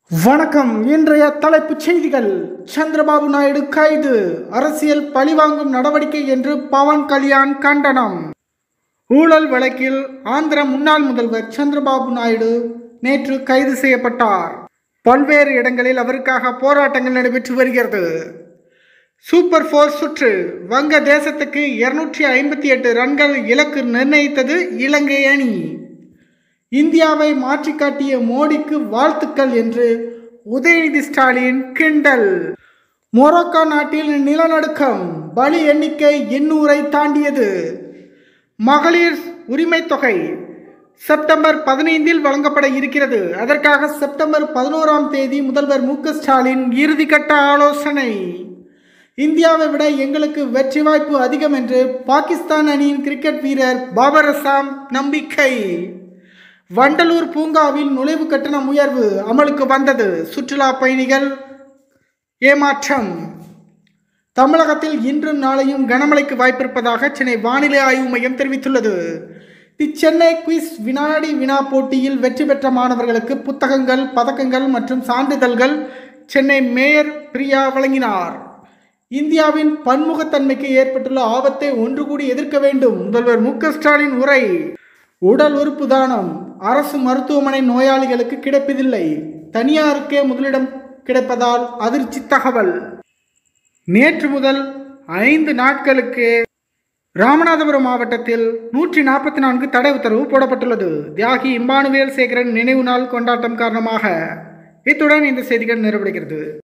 வணக்கம் இன்றைய தலைப்புச் செய்திகள் சந்திரபாபு நாயுடு கைது அரசியல் பழிவாங்கும் நடவடிக்கை என்று பவன் கல்யாண் கண்டனம் ஊழல் வழக்கில் ஆந்திர முன்னாள் முதல்வர் சந்திரபாபு நாயுடு நேற்று கைது செய்யப்பட்டார் பல்வேறு இடங்களில் அவருக்காக போராட்டங்கள் நடைபெற்று வருகிறது சூப்பர் ஃபோர் சுற்று வங்க தேசத்துக்கு இருநூற்றி ஐம்பத்தி எட்டு ரன்கள் இலக்கு நிர்ணயித்தது இலங்கை அணி இந்தியாவை மாற்றி காட்டிய மோடிக்கு வாழ்த்துக்கள் என்று உதயநிதி ஸ்டாலின் கிண்டல் மொரோக்கோ நாட்டில் நிலநடுக்கம் பலி எண்ணிக்கை எண்ணூரை தாண்டியது மகளிர் உரிமை தொகை செப்டம்பர் பதினைந்தில் வழங்கப்பட இருக்கிறது அதற்காக செப்டம்பர் பதினோராம் தேதி முதல்வர் மு க ஸ்டாலின் இறுதிக்கட்ட ஆலோசனை இந்தியாவை விட எங்களுக்கு வெற்றி வாய்ப்பு அதிகம் என்று பாகிஸ்தான் அணியின் கிரிக்கெட் வீரர் பாபர் அசாம் நம்பிக்கை வண்டலூர் பூங்காவில் நுழைவு கட்டணம் உயர்வு அமலுக்கு வந்தது சுற்றுலா பயணிகள் ஏமாற்றம் தமிழகத்தில் இன்றும் நாளையும் கனமழைக்கு வாய்ப்பிருப்பதாக சென்னை வானிலை ஆய்வு மையம் தெரிவித்துள்ளது தி சென்னை குவிஸ் வினாடி வினா போட்டியில் வெற்றி பெற்ற மாணவர்களுக்கு புத்தகங்கள் பதக்கங்கள் மற்றும் சான்றிதழ்கள் சென்னை மேயர் பிரியா வழங்கினார் இந்தியாவின் பன்முகத்தன்மைக்கு ஏற்பட்டுள்ள ஆபத்தை ஒன்று கூடி எதிர்க்க வேண்டும் முதல்வர் மு க ஸ்டாலின் உரை உடல் உறுப்பு தானம் அரசு மருத்துவமனை நோயாளிகளுக்கு கிடைப்பதில்லை தனியாருக்கே முதலிடம் கிடைப்பதால் அதிர்ச்சி தகவல் நேற்று முதல் ஐந்து நாட்களுக்கு ராமநாதபுரம் மாவட்டத்தில் நூற்றி நாற்பத்தி நான்கு தடை உத்தரவு போடப்பட்டுள்ளது தியாகி இம்பானுவேல் சேகரன் நினைவு நாள் கொண்டாட்டம் காரணமாக இத்துடன் இந்த செய்திகள் நிறைவடைகிறது